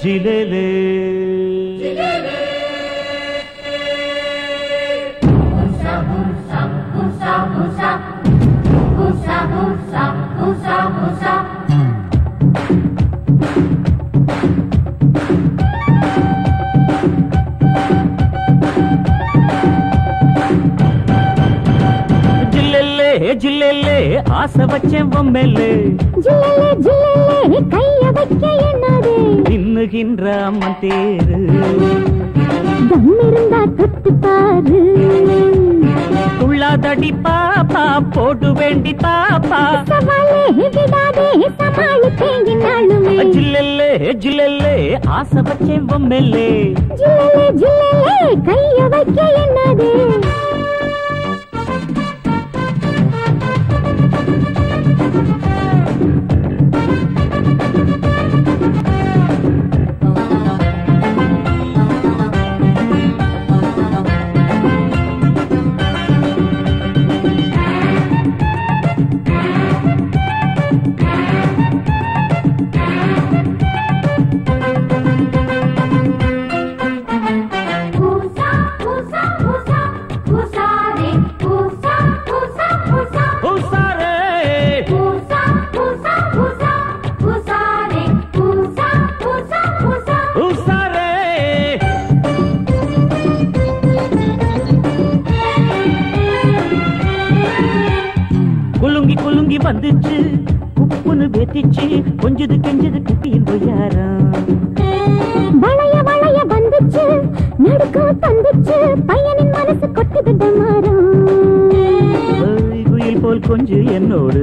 ஜிலேலே ஜில்லெல்லே ஜில்லெல்லே ஆசை வச்சேன் பொம்மெல்லே ஜில்லே ஜில்லே கைய வைக்க எண்ணாதே தின்னுகின்ற அம்மன் தேரு தம் இருந்தா தொட்டு பாரு துள்ளாதடி பாப்பா போட்டு வேண்டி பாப்பா சவாலே விடாதே சமாளிப்பேன் என்னாலுமே ஜில்லெல்லே ஜில்லெல்லே ஆசை வச்சேன் பொம்மெல்லே ஜில்லே ஜில்லே கைய வைக்க எண்ணாதே Usa, usa, usa, usa re, usa, usa, usa, உசாரே usa, usa, usa, usa re, usa, usa, usa. உசாரே குலுங்கி குலுங்கி வந்துச்சு குப்புன்னு வேத்திச்சு கொஞ்சது கெஞ்சது குட்டியின் பொய்யாரம் வளைய வளைய வந்துச்சு நடுக்கம் தந்துச்சு பையனின் மனசு கொட்டுது டமாரம் ஓய், குயில் போல் கொஞ்சம் என்னோடு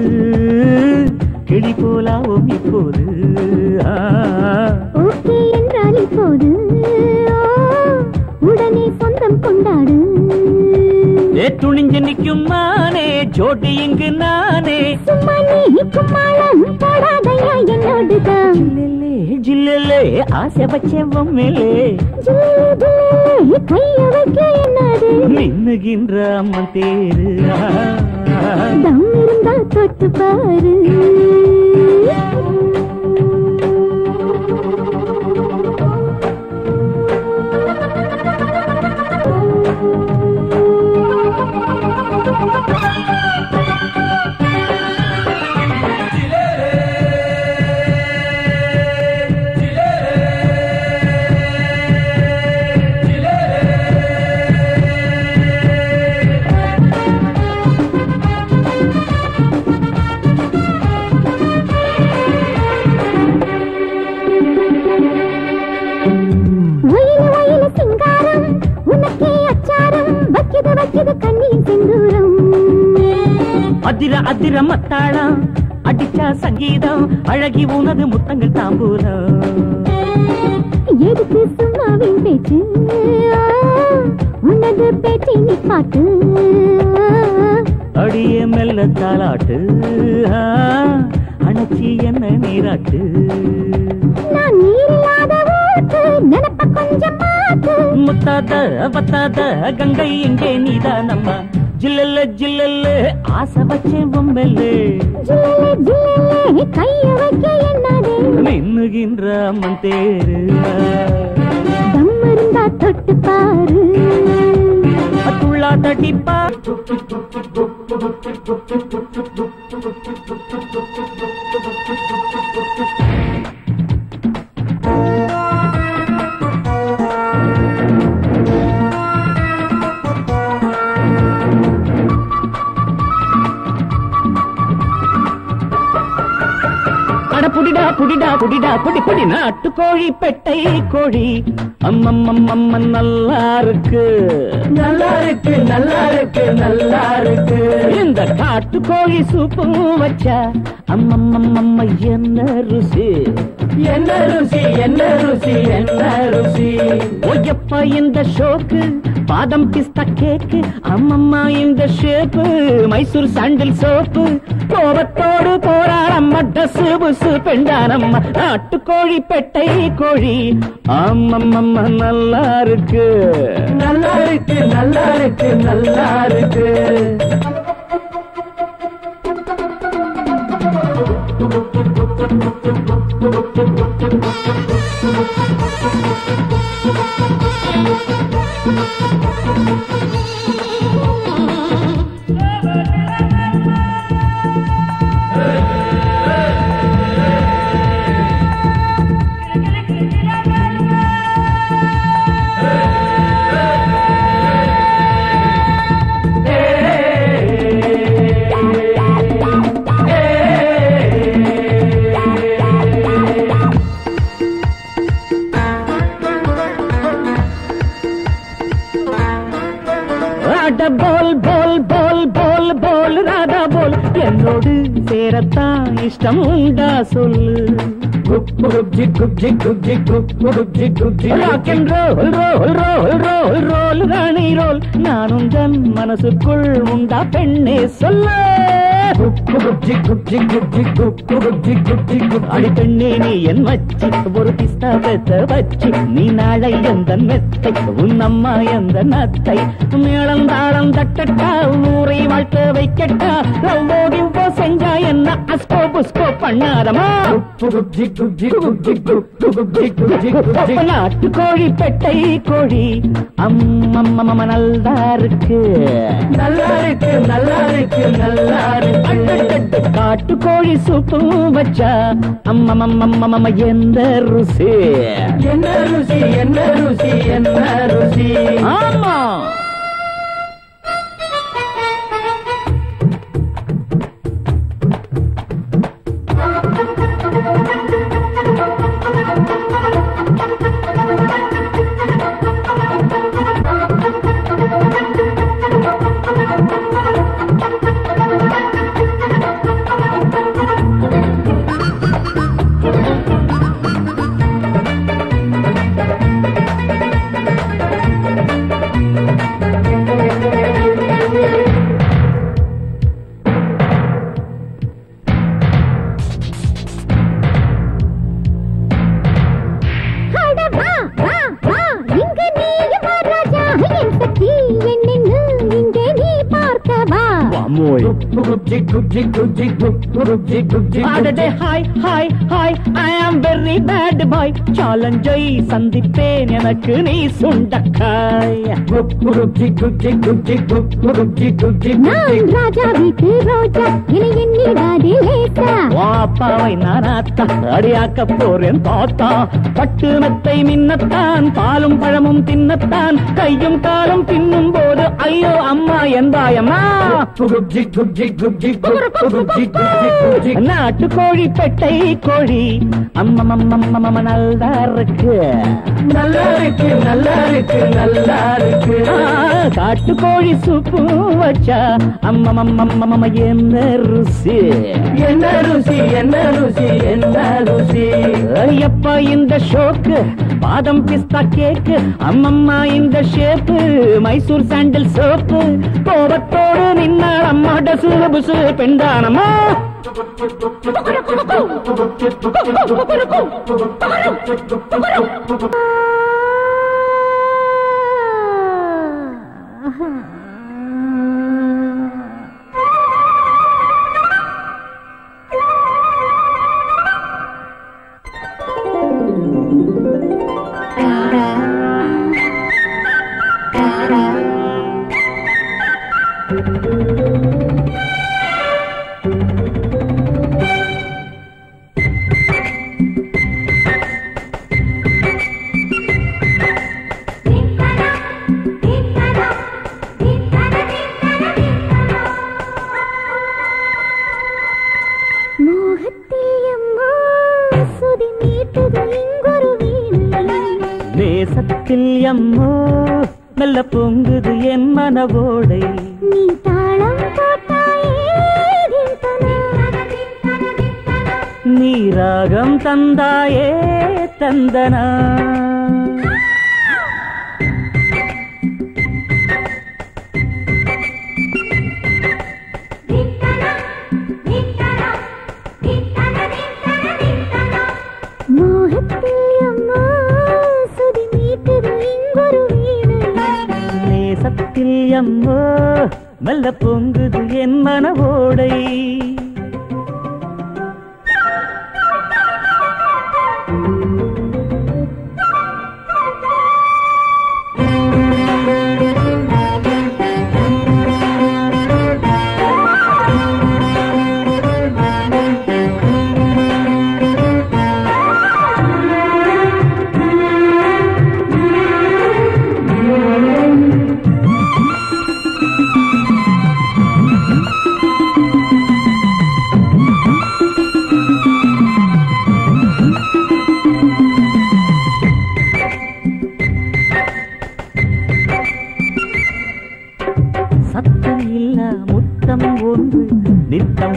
கிளி போலாவும் இப்போது ஆ, ஓகே என்றால் இப்போது ஓ, உடனே சொந்தம் கொண்டாடு ஏ துணிஞ்சு நிற்கும் மானே ஜோடி இங்கு நானே சும்மா நீ கும்மாளம் போடாதையா என்னோடுதான் ஜில்லலே ஜில்லலே ஆசை வச்சேன் பொம்மையிலே ஜில்லே ஜில்லே கைய வைக்க என்னது மின்னுகின்ற அம்மன் தேரு ஆ, தம் இருந்தா தொட்டு பாரு ஒயிலு ஒயிலு சிங்காரம் உனக்கே அச்சாரம் வைக்குது வைக்குது கண்ணியின் செந்தூரம் அதிர அதிர மத்தாளம் அடிச்சா சங்கீதம் அழகி உனது முத்தங்கள் தாம்பூலம் எதுக்கு சும்மாவின் பேச்சு உனது பேச்சை நீ பாட்டு அடிய மெல்ல தாளாட்டு ஆ, அணைச்சி என்ன நீராட்டு நான் நீரில்லாத ஊத்து நினப்ப கொஞ்சம் மாத்து முத்தாத பத்தாத கங்கை எங்கே நீதான் நம்ம ஜில்லல்ல ஜில்லல்ல ஆசை வச்சேன் பொம்பல்லே ஜில்லே ஜில்லே கைய வைக்க எண்ணாதே மின்னுகின்ற அம்மன் தேரு தம் இருந்தா தொட்டு பாரு துள்ளா தடிப்பா அட புடிடா புடிடா புடிடா புடி புடி நாட்டு கோழி பெட்டை கோழி அம்மம்மம் அம்மன் நல்லா இருக்கு நல்லா இருக்கு நல்லா இருக்கு நல்லா இருக்கு இந்த காட்டு கோழி சூப்பும் வச்சா அம்மம்மம் அம்மா என்ன ருசி என்ன ருசி என்ன ருசி என்ன ருசி ஒய்யப்பா இந்த ஷோக்கு பாதம் பிஸ்தா கேக்கு அம்மம்மா இந்த ஷேப்பு மைசூர் சாண்டில் சோப்பு கோபத்தோடு போராடம்மா டசு புசு பெண்டானம்மா நாட்டுக்கோழி பெட்டை கோழி ஆமம்மம்மா நல்லா இருக்கு நல்லா இருக்கு நல்லா இருக்கு நல்லா இருக்கு ராடா போல் போல் போல் போல் போல் ராதா போல் என்னோடு சேரத்தான் இஷ்டம் உண்டா சொல்லு rock and roll roll roll roll roll ராணி ரோல் நான் உந்தன் மனசுக்குள் உண்டா பெண்ணே சொல்லு அடி பெண்ணே நீ என் மச்சி ஒரு பிஸ்தா பெத்த வச்சி நீ நாளை எந்த மெத்தை உன் அம்மா எந்த நத்தை மேளம் தாளம் தட்டட்டா ஊரை வாழ்த்த வைக்கட்டா லவ்வோடி போ செஞ்சா என்ன அஸ்கோ புஸ்கோ பண்ணாதமா நாட்டு கோழி பெட்டை கோழி அம்மம்மம்ம நல்லா இருக்கு நல்லா இருக்கு நல்லா இருக்கு நல்லா இருக்கு காட்டு கோழி சூப்பு வச்சா அம்மம்மம்மம்மம்ம எந்த ருசி என்ன ருசி என்ன ருசி என்ன ருசி ஆமா அட வா வா வா இங்க நீயும் வா ராஜா என் சக்தி என்னென்னு இங்கே நீ பார்க்க வா வாமோய் அடடே hi hi hi I am very bad boy சேலஞ்சை சந்திப்பேன் எனக்கு நீ சுண்டக்காய் நான் ராஜா வீட்டு ரோஜா இனி எண்ணிடாதே லேசா வா அப்பாவை நான் ஆத்தா அடியாக்க போறேன் தாத்தா பட்டு மெத்தை மின்னத்தான் பாலும் பழமும் தின்னத்தான் கையும் காலும் தின்னும் போது ஐயோ அம்மா என்பாயம்மா நாட்டு கோழி பெட்டை கோழி அம்மம்மம்மம்மம்ம நல்லா இருக்கு நல்லா இருக்கு நல்லா இருக்கு நல்லா இருக்கு ஆ, காட்டு கோழி சூப்பு வச்சா அம்மம்மம்மம்மம்ம என்ன ருசி என்ன ருசி என்ன ருசி என்ன ருசி எப்ப இந்த ஷோக்கு பாதம் பிஸ்தா கேக்கு அம்மம்மா இந்த ஷேப்பு மைசூர் சாண்டில் சோப்பு கோபத்தோடு நின்னாள் அம்மா டசு புசு பெண்டானம்மா மோகத்தில் அம்மா சுதி மீட்டது இங்கொரு வீணை நேசத்தில் அம்மோ மெல்ல பொங்குது என் மனவோடை நீ தாளம் போட்டாயே தின்தனா. நீ ராகம் தந்தாயே தந்தனா மோகத்தில் அம்மா சுதி மீட்டது இங்கொரு வீணை நேசத்தில் அம்மோ மெல்ல பொங்குது என் மனவோடை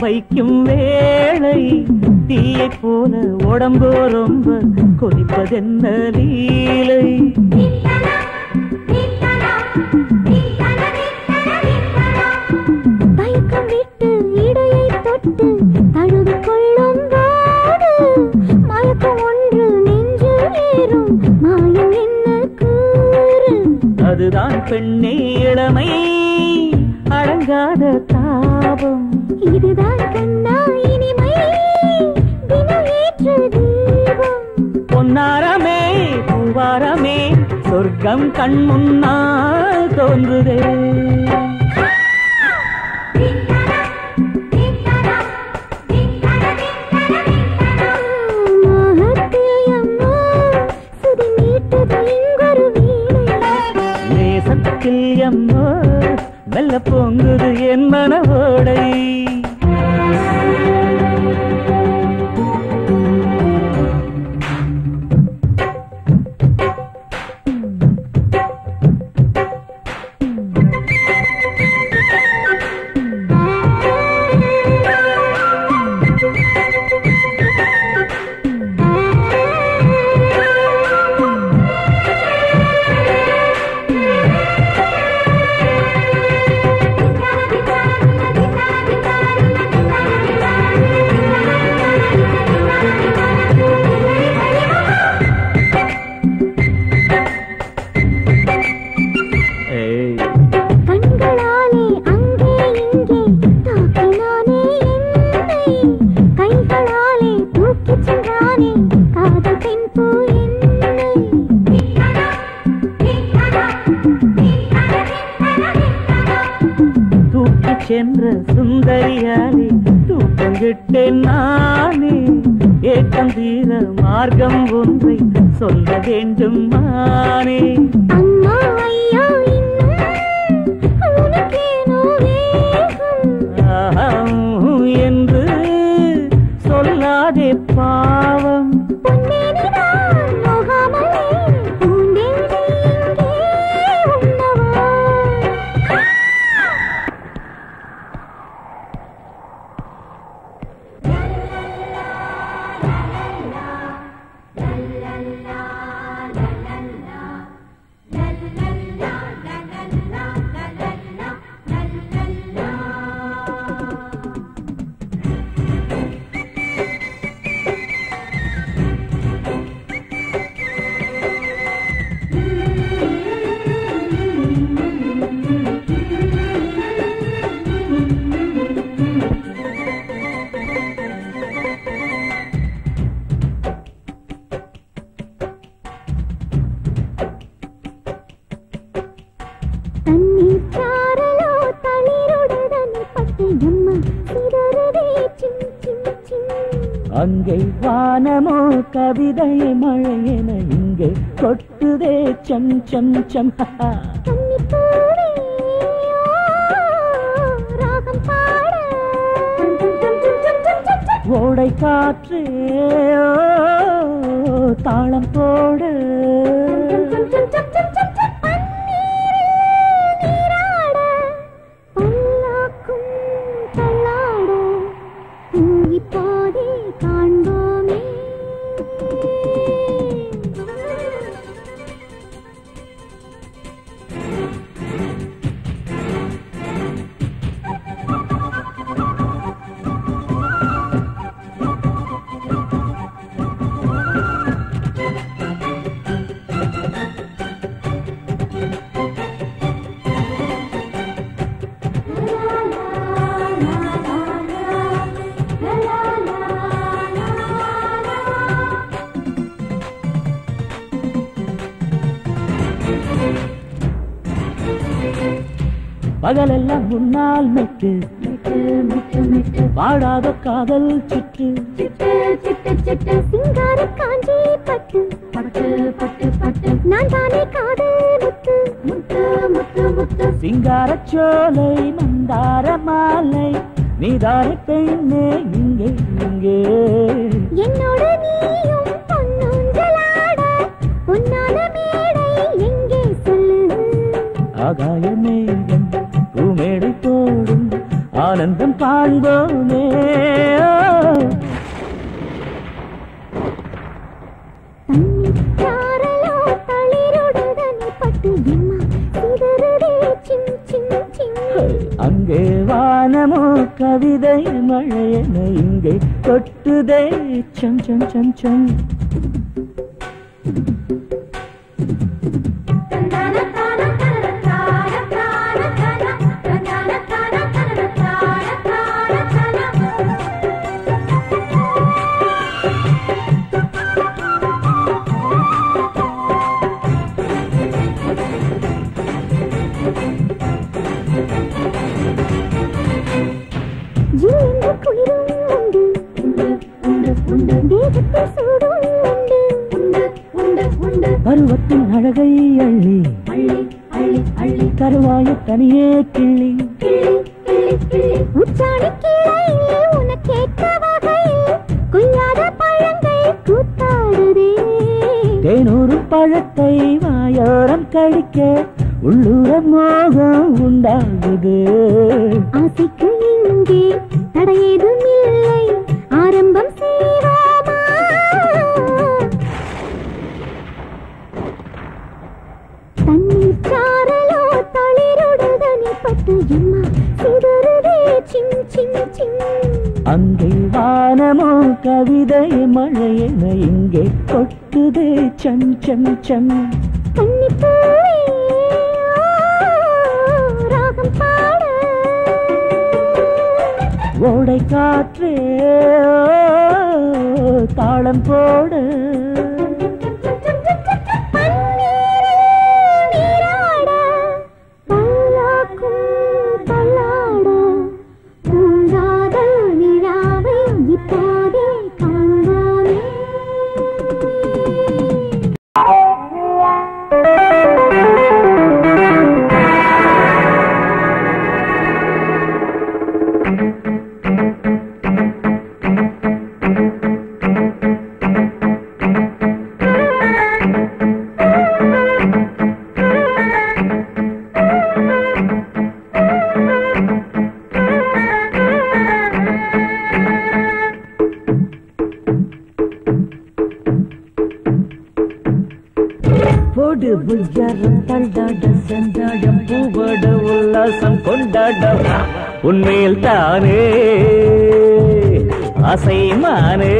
வைக்கும் வேளை தீயை போல உடம்பு ரொம்ப கொதிப்பதென்ன லீலை பயக்கம் விட்டு இடையை தொட்டு தழுவி கொள்ளும் போது மயக்கம் ஒன்று நெஞ்சில் ஏறும் மாயம் என்ன கூறு அதுதான் பெண்ணே இளமை அடங்காத தாபம் இதுதான் கண்ணா இனிமை தினம் ஏற்று தீபம் பொன்னாரமே பூவாரமே சொர்க்கம் கண் முன்னால் தோன்றுதே மோகத்தில் அம்மா சுதி மீட்டது இங்கொரு வீணை நேசத்தில் எம்மோ மெல்ல பொங்குது என் மனவோடை ஏய் கண்களாலே அங்கே இங்கே தாக்கினானே என்னை கைகளாலே தூக்கிச் சென்றானே காதல் பெண் பூ என்னை தூக்கிச் சென்ற சுந்தரியாலே தூக்கங்கிட்டேன் நானே ஏக்கம் தீர மார்க்கம் ஒன்றை சொல்ல வேண்டும் மானே அம்மா ஐயா இன்னும் உனக்கேனோ வேகம் ஆஹம் என்று சொல்லாதே பாவம் பொன்னேனிதான் நோகாமலே பூந்தேனை இங்கே உண்ணவா தண்ணீர் சாரலோ தளிருடன் பட்டு எம்மா சிதறவே சிம் சிம் சிம் அங்கே வானமோ கவிதை மழை என இங்கே கொட்டுதே சம் சம் சம் ஹஹா. கன்னிப்பூவே, ராகம் பாட ஓடை காற்றே ஓ, தாளம் போட நீராட பல்லாக்கும் தள்ளாட இப்போதே காண்போமே பகலெல்லாம் முன்னால் மெட்டு வாடாத காதல் சுற்று சிங்கார காஞ்சி பட்டு பட்டு பட்டு பட்டு நான் தானே காதல் முத்து முத்து முத்து முத்து சிங்காரச் சோலை மந்தார மாலை நீதார பெண்ணே இங்கே இங்கே என்னோடு நீயும் பொன்னூஞ்சலாட பொன்னான மேடை எங்கே சொல்லு ஆகாய மேகம் பூமேடை போடும் ஆனந்தம் காண்போமே சாரலோ தளிருடனே பட்டு எம்மா சிதறுதே சிம் சிம் சிம் அங்கே வானமோ கவிதை மழையென இங்கே கொட்டுதே சம் சம் சம் சம் தந்தான தான தனன தான தான தன தந்தான தான தனன தான தான தன ஜீவன்ற குளிரும் உண்டு உண்டு உண்டு உண்டு தேகத்தில் சூடும் உண்டு உண்டு உண்டு உண்டு பருவத்தின் அழகை அள்ளி அள்ளி அள்ளி அள்ளி கருவாய தனியே கிள்ளி கிள்ளி கிள்ளி கிள்ளி உச்சாணி கீழே உனக்கேற்ற வகையில் கொய்யாத பழங்கள் கூத்தாடுதே தேனூறு பழத்தை வாயோரம் கழிக்க உள்ளூர மோகம் உண்டாகுது ஆசைக்கு இங்கே தடையேதும் இல்லை ஆரம்பம் செய்வோமா தண்ணீர் சாரலோ தளிருடனே பட்டு எம்மா சிதறுதே சிம் சிம் சிம் அங்கே வானமோ கவிதை மழையென இங்கே கொட்டுதே சம் சம் சம் கன்னிப்பூவே, ராகம் பாட ஓடை காற்றே தாளம் போடு பன்னீரில் நீராட, பல்லாக்கும் தள்ளாட, பூங்காதல் விழாவை இப்போதே காண்போமே. போடு புய்யாரம் தள்ளாட சென்றாடம் பூவாட உல்லாசம் கொண்டாட உண்மையில் தானே அசைமானே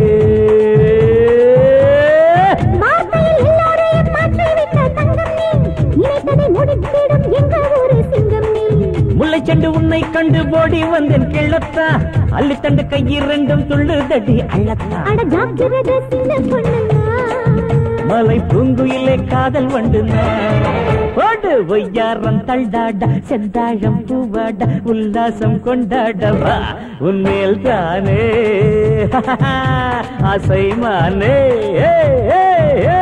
வார்த்தையில் எல்லோரையும் மாற்றிவிட்ட தங்கம் நீ, நினைத்ததை முடித்திடும் எங்கள் ஊரு சிங்கம் நீ. முல்லைச்செண்டு உன்னை கண்டு போடி வந்தேன் கிள்ளத்தா அள்ளித்தண்டு கையிரண்டும் துள்ளுதடி அள்ளத்தா அட ஜாக்கிரதை சின்ன பொண்ணுங்க மலை பூங்குயிலே காதல் வண்டுனா போடு ஒய்யாரம் தள்ளாட செந்தாழம் பூவாட உல்லாசம் கொண்டாடவா உன்மேல் தானே ஆசைமானே ஏ, ஏ, ஏ.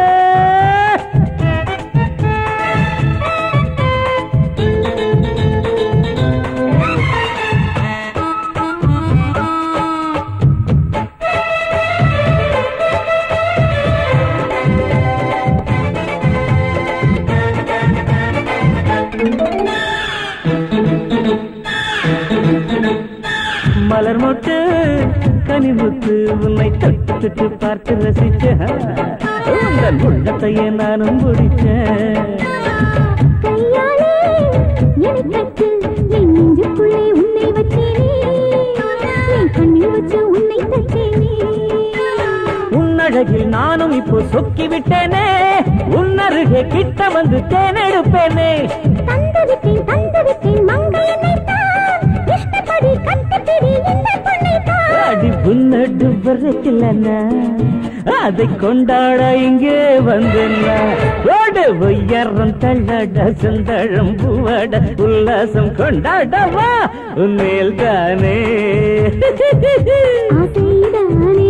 மலர் மொட்டு கனிமுத்து உன்னை தொட்டு தொட்டு பார்த்து ரசிச்ச உந்தன் உள்ளத்தையே நானும் பிடிச்சேன் கையாலே என்னைத் தட்டு, என் நெஞ்சுக்குள்ளே உன்னை வச்சேனே. என் கண்ணில் வச்சு உன்னை தச்சேனே. உன்னழகில் நானும் இப்போ சொக்கி விட்டேனே உன்னருகே கிட்ட வந்து தேனெடுப்பேனே தந்துவிட்டேன், தந்துவிட்டேன், மங்கையனைத்தான். இஷ்டப்படி கட்டிப்பிடி இந்த பொண்ணைத்தான். அடி புன்னடு வரைக்கலன்னா அதை கொண்டாட இங்கே வந்தேன்னா ஓடு உயரம் தள்ளட செந்தழம் பூவாட உல்லாசம் கொண்டாடவா உன்மேல் தானே ஆசைதானே.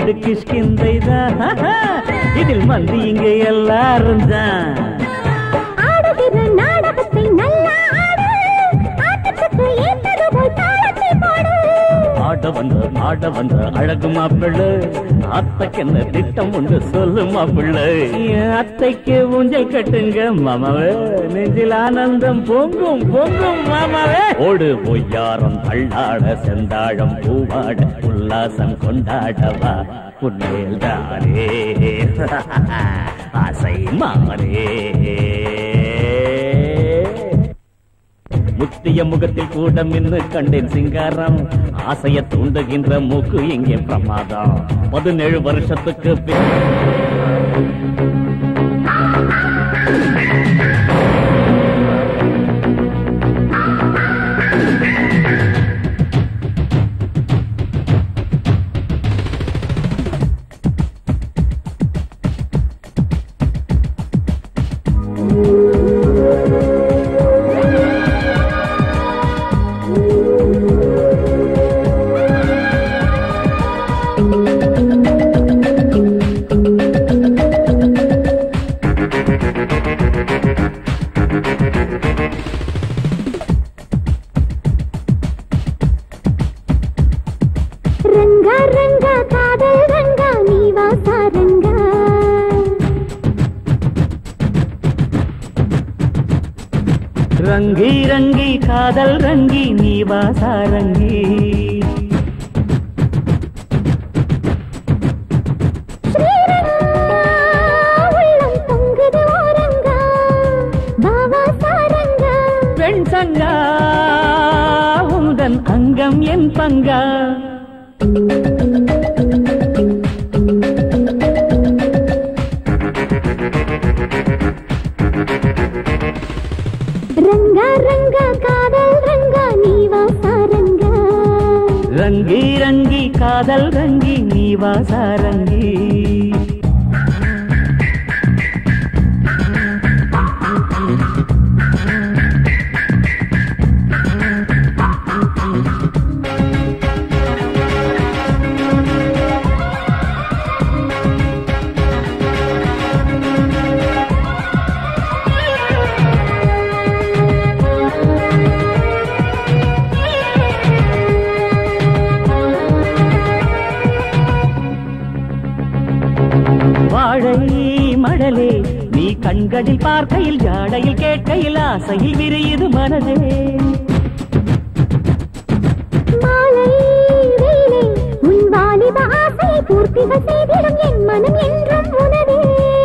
வீடு கிஷ்கிந்தை தான் இதில் மந்தி இங்க எல்லாரும் தான் ஆடுகிற நாடகத்தை நல்லா ஆடு ஆட்டத்துக்கு ஏற்றது போல் தாளத்தை போடு ஆட வந்த ஆட வந்த அழகு மாப்பிள்ளை அத்தைக்கு திட்டம் ஒன்று சொல்லு மாப்பிள்ளை என் அத்தைக்கு ஊஞ்சல் கட்டுங்க மாமாவே நெஞ்சில் ஆனந்தம் பொங்கும் பொங்கும் மாமாவே ஓடு பொய்யாரம் தள்ளாட செந்தாழம் பூவாட உல்லாசம் கொண்டாடவா உன்மேல் தானே ஆசை மாறே முத்திய முகத்தில் கூட மின்னு கண்டேன் சிங்காரம் ஆசைய தூண்டுகின்ற மூக்கு எங்கே பிரமாதம் பதினேழு வருஷத்துக்கு பின் ரங்கா ரங்கா காதல் ரங்கா நீ வாசா ரங்கா ரங்கி ரங்கி காதல் ரங்கி நீ வாசா ரங்கி ஸ்ரீரங்கா உள்ளம் பொங்குது ஓரங்கா பாவா சாரங்கா பெண் சங்கா உந்தன் அங்கம் என் பங்கா ரங்கா ரங்கா காதல் ரங்கா நீ வாசா ரங்கா ரங்கி ரங்கி காதல் ரங்கி நீ வாசா ரங்கி வாழை மடலே நீ கண்களில் பார்க்கையில் ஜாடையில் கேட்கையில் ஆசையில் விரியுது மனதே மாலை வேலை உன் வாலிப ஆசையை பூர்த்திக செய்திடும் என் மனம் என்றும் உனதே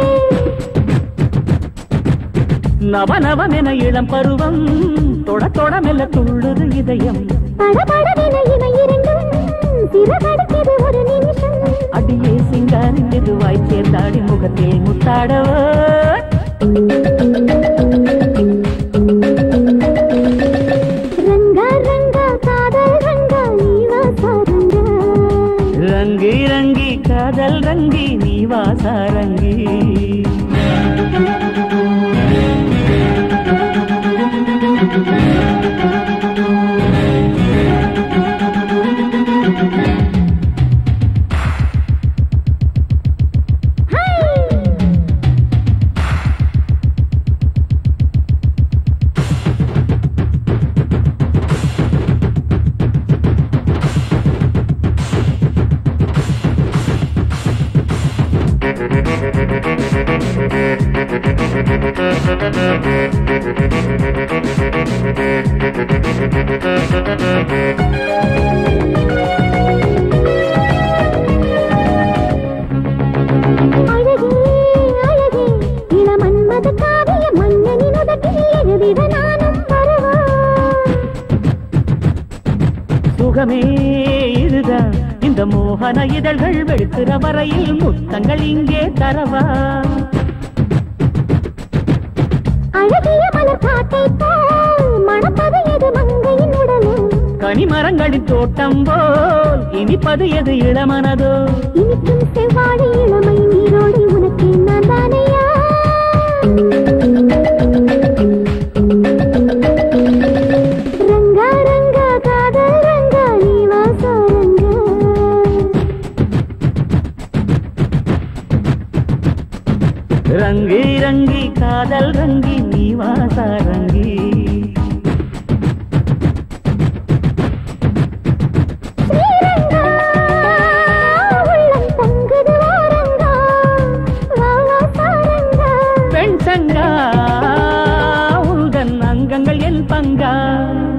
நவநவமென இளம் பருவம் தொட தொட மெல்ல துள்ளுது இதயம் படபடவென இவை இரண்டும் சிறகடிக்கிறது ஒரு நிமிஷம் அடியே சிங்காரி மெதுவாய் சேர்ந்தாடி முகத்தில் முத்தாடவோ ரங்கா ரங்கா காதல் ரங்கா நீ வாசா ரங்கா ரங்கி ரங்கி காதல் ரங்கி நீ வாசா ரங்கி அழகே அழகே இளமன்மத காவிய மன்னனின் உதட்டில் எழுதிட நானும் வரவா சுகமே இதுதான் இந்த மோகன இதழ்கள் வெளுக்கிற வரையில் முத்தங்கள் இங்கே தரவா அழகிய மலர் காட்டை போல் மணப்பது எது மங்கையின் உடலும் கனிமரங்களின் தோட்டம் போல் இனிப்பது எது இளமனதோ இனிக்கும் செவ்வாழை இளமை நீரோடி உனக்கு நான் தானையா ரங்கா ரங்கா காதல் ரங்கா நீ வாசா ரங்கா ரங்கி ரங்கி காதல் ரங்கி நீ வாசா ரங்கி ஸ்ரீரங்கா, உள்ளம் பொங்குது ஓரங்கா, வா வா சாரங்கா. பெண் சங்கா உந்தன் அங்கங்கள் என் பங்கா